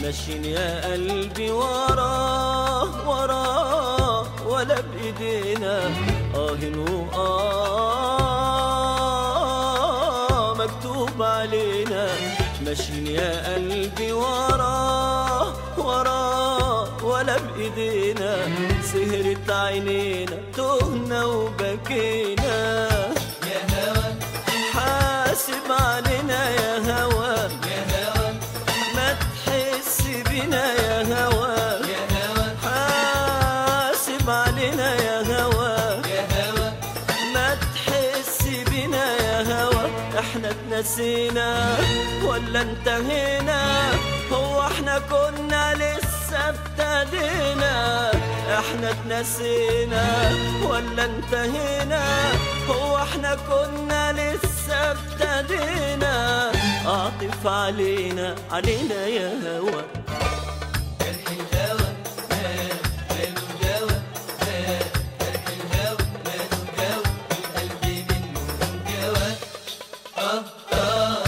ماشيين يا قلبي وراه وراه ولا بإيدينا آه آه مكتوب علينا ماشيين يا قلبي وراه وراه ولا بإيدينا سهرت عينينا تهنا وبكينا يا هوى حاسب علينا يا هوى يا هوى ما تحس بينا يا هوى يا هوى حاسب علينا يا هوى يا هوى ما تحس بينا يا هوى احنا اتنسينا ولا انتهينا هو احنا كنا لسه ابتدينا احنا اتنسينا ولا انتهينا هو احنا كنا لسه ابتدينا اعطف علينا علينا يا هوى جرح الهوى ماله ماله دوا ماله جرح الهوى ماله دوا القلب منه انجوى اه اه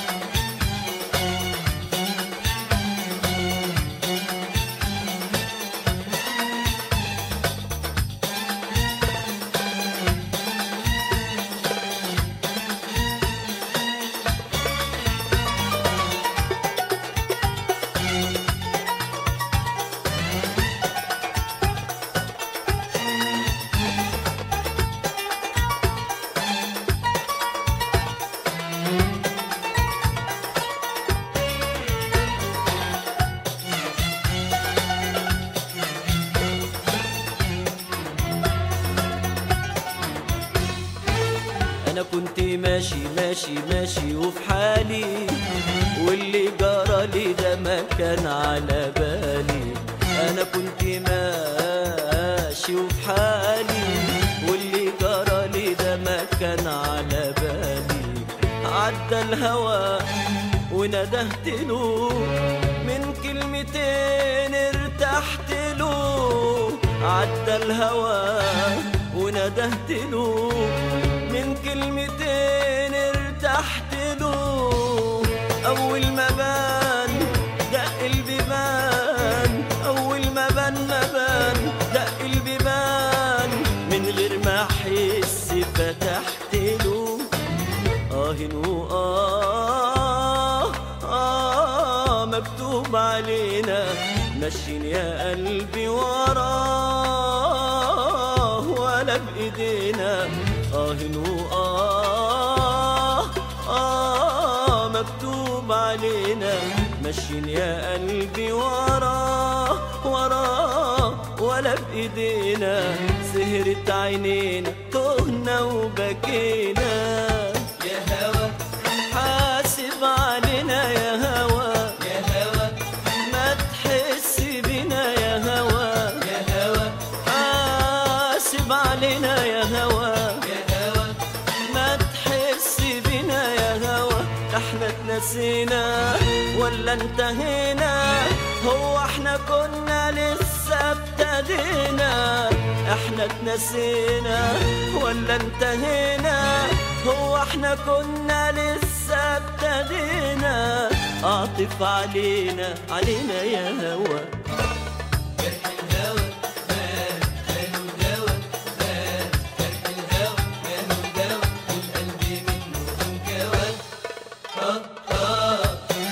انا كنت ماشي ماشي ماشي وفي حالي واللي جرى لي ده ما كان على بالي انا كنت ماشي وفي حالي واللي جرى لي ده ما كان على بالي عدى الهوى وندهت له من كلمتين ارتحت له عدى الهوى وندهت له من كلمتين ارتحت له أول ما بان دق البيبان أول ما بان ما بان دق البيبان من غير ما أحس فتحت له آه آه آه مكتوب علينا ماشيين يا قلبي وراه ولا بإيدينا آه آه آه مكتوب علينا ماشيين يا قلبي وراه وراه ولا بإيدينا سهرت عينينا تهنا وبكينا يا هوى حاسب علينا يا هوى يا هوى ما تحس بينا يا هوى يا هوى حاسب علينا يا هوى يا هوى ما تحس بينا يا هوى احنا اتنسينا ولا انتهينا هو احنا كنا لسه ابتدينا احنا اتنسينا ولا انتهينا هو احنا كنا لسه ابتدينا اعطف علينا علينا يا هوى جرح الهوى ماله ماله دوا ماله جرح الهوى ماله دوا القلب منه انجوى اه اه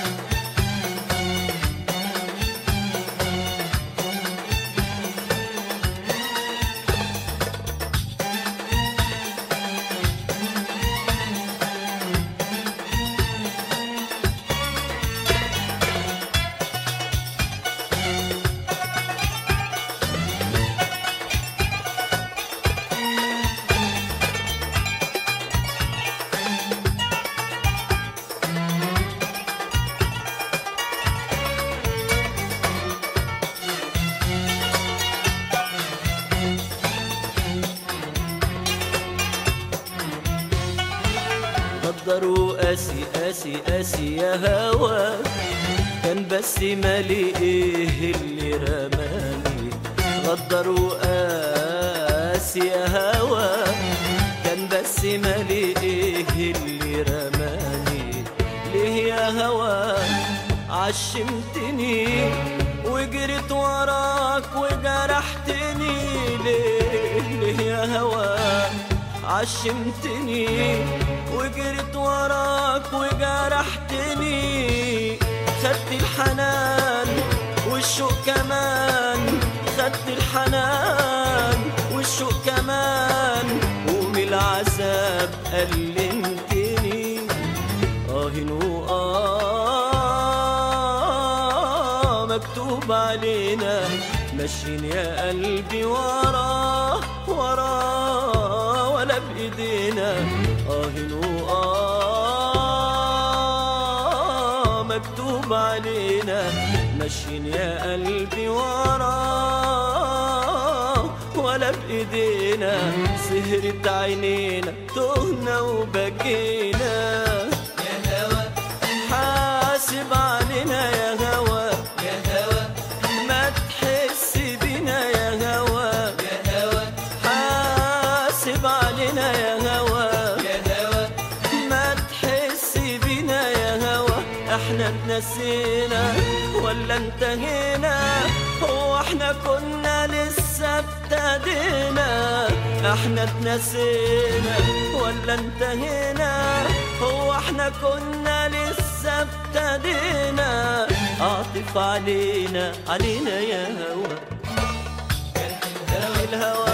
قدروا قاسي قاسي قاسي يا هوا كان بس مالي ايه اللي رماني غدروا قاسي يا هوا كان بس مالي ايه اللي رماني ليه يا هوا عشمتني وجريت وراك وجرحتني ليه ليه يا هوا عشمتني وجريت وراك وجرحتني خدت الحنان والشوق كمان خدت الحنان والشوق كمان ومن العذاب ألمتني آه آه مكتوب علينا ماشيين يا قلبي وراه وراه ولا بإيدينا آه آه مكتوب علينا ماشيين يا قلبي وراه ولا بإيدينا سهرت عينينا تهنا وبكينا يا هوا حاسب علينا يا هوا يا هوا ما تحس بينا يا هوا يا هوا حاسب علينا يا هوا يا هوا ما تحس بينا يا هوا احنا اتنسينا ولا انتهينا هو احنا كنا لسه ابتدينا احنا اتنسينا ولا انتهينا هو احنا كنا لسه ابتدينا اعطف علينا علينا يا هوا جرح الهوى الهوى